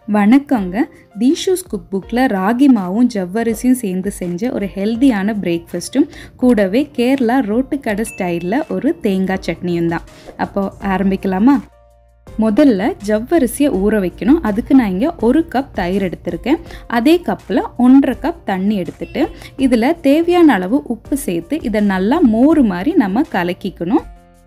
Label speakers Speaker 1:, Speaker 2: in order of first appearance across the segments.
Speaker 1: வணக்கங்க தீஷூஸ் குக் புக்கில் ராகி மாவும் ஜவ்வரிசியும் சேர்ந்து செஞ்ச ஒரு ஹெல்தியான பிரேக்ஃபாஸ்ட்டும் கூடவே கேரளா ரோட்டுக்கடை ஸ்டைலில் ஒரு தேங்காய் சட்னியும் தான் அப்போ ஆரம்பிக்கலாமா முதல்ல ஜவ்வரிசியை ஊற வைக்கணும் அதுக்கு நான் இங்கே ஒரு கப் தயிர் எடுத்திருக்கேன் அதே கப்பில் ஒன்றரை கப் தண்ணி எடுத்துட்டு இதில் தேவையான அளவு உப்பு சேர்த்து இதை நல்லா மோர் மாதிரி நம்ம கலக்கிக்கணும்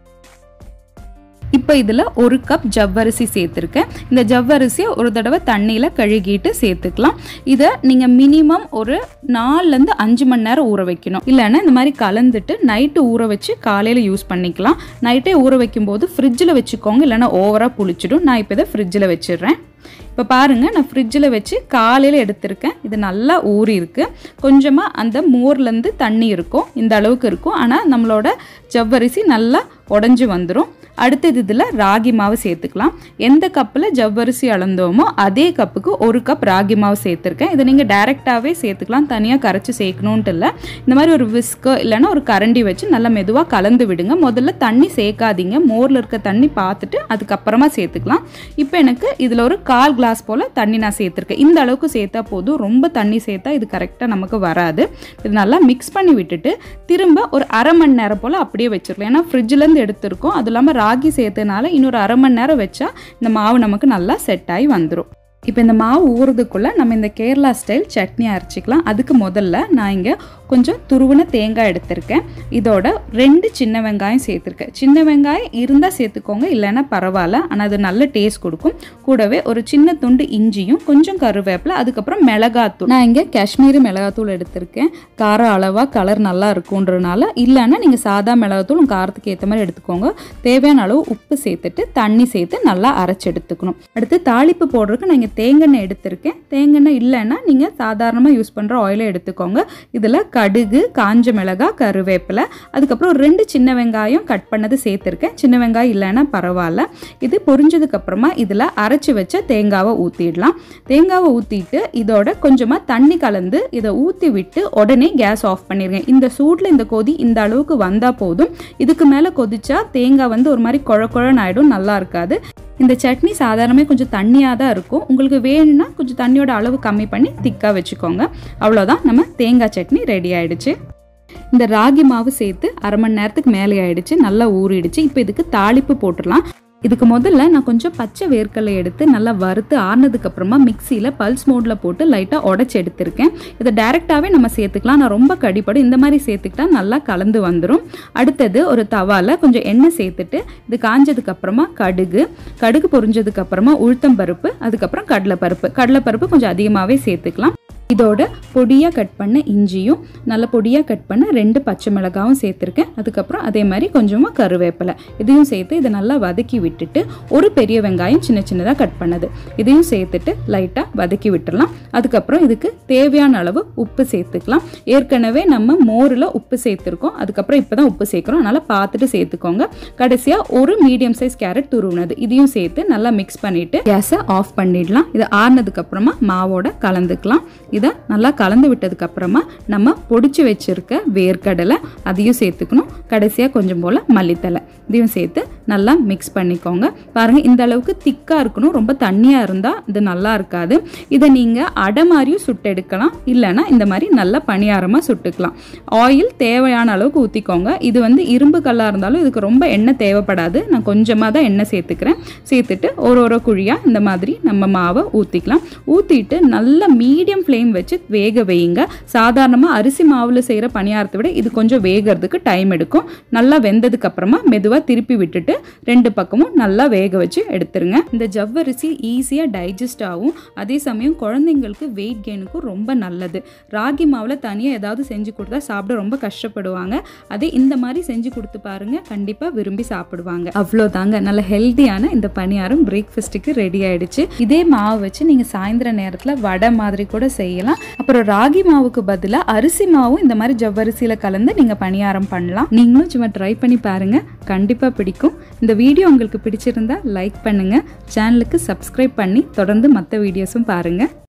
Speaker 1: இப்போ இதில் ஒரு கப் ஜவ்வரிசி சேர்த்துருக்கேன் இந்த ஜவ்வரிசியை ஒரு தடவை தண்ணியில் கழுகிட்டு சேர்த்துக்கலாம் இதை நீங்கள் மினிமம் ஒரு நாலுலேருந்து அஞ்சு மணி நேரம் ஊற வைக்கணும் இல்லைன்னா இந்த மாதிரி கலந்துட்டு நைட்டு ஊற வச்சு காலையில் யூஸ் பண்ணிக்கலாம் நைட்டே ஊற வைக்கும்போது ஃப்ரிட்ஜில் வச்சுக்கோங்க இல்லைன்னா ஓவராக புளிச்சிடும் நான் இப்போ இதை ஃப்ரிட்ஜில் வச்சிடுறேன் இப்போ பாருங்கள் நான் ஃப்ரிட்ஜில் வச்சு காலையில் எடுத்திருக்கேன் இது நல்லா ஊறி இருக்கு கொஞ்சமாக அந்த மோர்லேருந்து தண்ணி இருக்கும் இந்த அளவுக்கு இருக்கும் ஆனால் நம்மளோட ஜவ்வரிசி நல்லா உடஞ்சி வந்துடும் அடுத்தது இதில் ராகி மாவு சேர்த்துக்கலாம் எந்த கப்பில் ஜவ்வரிசி அளந்தோமோ அதே கப்புக்கு ஒரு கப் ராகி மாவு சேர்த்துருக்கேன் இதை நீங்கள் டைரெக்டாகவே சேர்த்துக்கலாம் தனியாக கரைச்சி சேர்க்கணுன்ட்டு இல்லை இந்த மாதிரி ஒரு விஸ்க்கு இல்லைன்னா ஒரு கரண்டி வச்சு நல்லா மெதுவாக கலந்து விடுங்க முதல்ல தண்ணி சேர்க்காதீங்க மோரில் இருக்க தண்ணி பார்த்துட்டு அதுக்கப்புறமா சேர்த்துக்கலாம் இப்போ எனக்கு இதில் ஒரு கால் கிளாஸ் போல் தண்ணி நான் சேர்த்துருக்கேன் இந்த அளவுக்கு சேர்த்தா போதும் ரொம்ப தண்ணி சேர்த்தா இது கரெக்டாக நமக்கு வராது இது நல்லா மிக்ஸ் பண்ணி விட்டுட்டு திரும்ப ஒரு அரை மணி நேரம் போல் அப்படியே வச்சிடலாம் ஏன்னா ஃப்ரிட்ஜ்லேருந்து எடுத்திருக்கோம் அது இல்லாமல் ராகி சேர்த்தனால இன்னொரு அரை மணி நேரம் வச்சா இந்த மாவு நமக்கு நல்லா செட் ஆகி வந்துடும் இப்போ இந்த மாவு ஊறுறதுக்குள்ளே நம்ம இந்த கேரளா ஸ்டைல் சட்னி அரைச்சிக்கலாம் அதுக்கு முதல்ல நான் இங்கே கொஞ்சம் துருவின தேங்காய் எடுத்திருக்கேன் இதோட ரெண்டு சின்ன வெங்காயம் சேர்த்துருக்கேன் சின்ன வெங்காயம் இருந்தால் சேர்த்துக்கோங்க இல்லைன்னா பரவாயில்ல ஆனால் அது நல்ல டேஸ்ட் கொடுக்கும் கூடவே ஒரு சின்ன துண்டு இஞ்சியும் கொஞ்சம் கருவேப்பிலை அதுக்கப்புறம் மிளகாத்தூள் நான் இங்கே காஷ்மீரி மிளகாத்தூள் எடுத்திருக்கேன் காரம் அளவாக கலர் நல்லா இருக்குன்றனால இல்லைன்னா நீங்கள் சாதா மிளகாத்தூள் உங்கள் காரத்துக்கு ஏற்ற மாதிரி எடுத்துக்கோங்க தேவையான அளவு உப்பு சேர்த்துட்டு தண்ணி சேர்த்து நல்லா அரைச்சி எடுத்துக்கணும் அடுத்து தாளிப்பு போடுறதுக்கு நான் இங்கே தேங்காய் எடுத்திருக்கேன் தேங்காய் இல்லைன்னா நீங்கள் சாதாரணமாக யூஸ் பண்ணுற ஆயிலை எடுத்துக்கோங்க இதில் கடுகு காஞ்ச மிளகாய் கருவேப்பிலை அதுக்கப்புறம் ஒரு ரெண்டு சின்ன வெங்காயம் கட் பண்ணது சேர்த்துருக்கேன் சின்ன வெங்காயம் இல்லைன்னா பரவாயில்ல இது பொரிஞ்சதுக்கப்புறமா இதில் அரைச்சி வச்ச தேங்காவை ஊற்றிடலாம் தேங்காவை ஊற்றிட்டு இதோட கொஞ்சமாக தண்ணி கலந்து இதை ஊற்றி விட்டு உடனே கேஸ் ஆஃப் பண்ணிடுங்க இந்த சூட்டில் இந்த கொதி இந்த அளவுக்கு வந்தால் போதும் இதுக்கு மேலே கொதிச்சா தேங்காய் வந்து ஒரு மாதிரி குழ குழன்னு ஆகிடும் நல்லா இருக்காது இந்த சட்னி சாதாரணமே கொஞ்சம் தண்ணியாக தான் இருக்கும் உங்களுக்கு வேணும்னா கொஞ்சம் தண்ணியோட அளவு கம்மி பண்ணி திக்காக வச்சுக்கோங்க அவ்வளோதான் நம்ம தேங்காய் சட்னி ரெடி ஆயிடுச்சு இந்த ராகி மாவு சேர்த்து அரை மணி நேரத்துக்கு மேலே ஆயிடுச்சு நல்லா ஊறிடுச்சு இப்போ இதுக்கு தாளிப்பு போட்டுடலாம் இதுக்கு முதல்ல நான் கொஞ்சம் பச்சை வேர்க்கடலை எடுத்து நல்லா வறுத்து ஆறுனதுக்கு அப்புறமா மிக்சியில் பல்ஸ் மோடில் போட்டு லைட்டாக உடச்சி எடுத்திருக்கேன் இதை டைரெக்டாகவே நம்ம சேர்த்துக்கலாம் நான் ரொம்ப கடிப்படும் இந்த மாதிரி சேர்த்துக்கிட்டா நல்லா கலந்து வந்துடும் அடுத்தது ஒரு தவாவில் கொஞ்சம் எண்ணெய் சேர்த்துட்டு இது காஞ்சதுக்கு அப்புறமா கடுகு கடுகு பொரிஞ்சதுக்கு அப்புறமா உளுத்தம் பருப்பு அதுக்கப்புறம் கடலைப்பருப்பு கடலைப்பருப்பு கொஞ்சம் அதிகமாகவே சேர்த்துக்கலாம் இதோட பொடியாக கட் பண்ண இஞ்சியும் நல்ல பொடியாக கட் பண்ண ரெண்டு பச்சை மிளகாவும் சேர்த்துருக்கேன் அதுக்கப்புறம் அதே மாதிரி கொஞ்சமாக கருவேப்பிலை இதையும் சேர்த்து இதை நல்லா வதக்கி விட்டுட்டு ஒரு பெரிய வெங்காயம் சின்ன சின்னதாக கட் பண்ணது இதையும் சேர்த்துட்டு லைட்டாக வதக்கி விட்டுடலாம் அதுக்கப்புறம் இதுக்கு தேவையான அளவு உப்பு சேர்த்துக்கலாம் ஏற்கனவே நம்ம மோரில் உப்பு சேர்த்துருக்கோம் அதுக்கப்புறம் இப்போ தான் உப்பு சேர்க்குறோம் அதனால் பார்த்துட்டு சேர்த்துக்கோங்க கடைசியாக ஒரு மீடியம் சைஸ் கேரட் துருவுனது இதையும் சேர்த்து நல்லா மிக்ஸ் பண்ணிவிட்டு கேஸை ஆஃப் பண்ணிடலாம் இது ஆறுனதுக்கப்புறமா மாவோட கலந்துக்கலாம் இதை நல்லா கலந்து விட்டதுக்கு அப்புறமா நம்ம பொடிச்சு வச்சிருக்க வேர்க்கடலை அதையும் சேர்த்துக்கணும் கடைசியாக கொஞ்சம் போல் மல்லித்தலை இதையும் சேர்த்து நல்லா மிக்ஸ் பண்ணிக்கோங்க பாருங்கள் இந்த அளவுக்கு திக்காக இருக்கணும் ரொம்ப தண்ணியாக இருந்தால் இது நல்லா இருக்காது இதை நீங்கள் அடை மாதிரியும் சுட்டு எடுக்கலாம் இல்லைன்னா இந்த மாதிரி நல்லா பணியாரமாக சுட்டுக்கலாம் ஆயில் தேவையான அளவுக்கு ஊற்றிக்கோங்க இது வந்து இரும்பு கல்லாக இருந்தாலும் இதுக்கு ரொம்ப எண்ணெய் தேவைப்படாது நான் கொஞ்சமாக தான் எண்ணெய் சேர்த்துக்கிறேன் சேர்த்துட்டு ஒரு ஒரு குழியாக இந்த மாதிரி நம்ம மாவை ஊற்றிக்கலாம் ஊற்றிட்டு நல்லா மீடியம் ஃப்ளேம் வச்சு வேக வையுங்க சாதாரணமாக அரிசி மாவில் செய்கிற பணியாரத்தை விட இது கொஞ்சம் வேகிறதுக்கு டைம் எடுக்கும் நல்லா வெந்ததுக்கு அப்புறமா மெதுவாக திருப்பி விட்டுட்டு ரெண்டு பக்கமும் நல்லா வேக வச்சு எடுத்துருங்க இந்த ஜவ்வரிசி ஈஸியாக டைஜஸ்ட் ஆகும் அதே சமயம் குழந்தைங்களுக்கு வெயிட் கெயினுக்கும் ரொம்ப நல்லது ராகி மாவில் தனியாக ஏதாவது செஞ்சு கொடுத்தா சாப்பிட ரொம்ப கஷ்டப்படுவாங்க அதே இந்த மாதிரி செஞ்சு கொடுத்து பாருங்க கண்டிப்பாக விரும்பி சாப்பிடுவாங்க அவ்வளோதாங்க நல்ல ஹெல்த்தியான இந்த பணியாரம் பிரேக்ஃபாஸ்ட்டுக்கு ரெடி ஆயிடுச்சு இதே மாவு வச்சு நீங்கள் சாயந்தர நேரத்தில் வடை மாதிரி கூட செய்யலாம் அப்புறம் ராகி மாவுக்கு பதிலாக அரிசி மாவும் இந்த மாதிரி ஜவ்வரிசியில் கலந்து நீங்கள் பணியாரம் பண்ணலாம் நீங்களும் சும்மா ட்ரை பண்ணி பாருங்க கண்டிப்பாக பிடிக்கும் இந்த வீடியோ உங்களுக்கு பிடிச்சிருந்தா லைக் பண்ணுங்க சேனலுக்கு சப்ஸ்கிரைப் பண்ணி தொடர்ந்து மற்ற வீடியோஸும் பாருங்க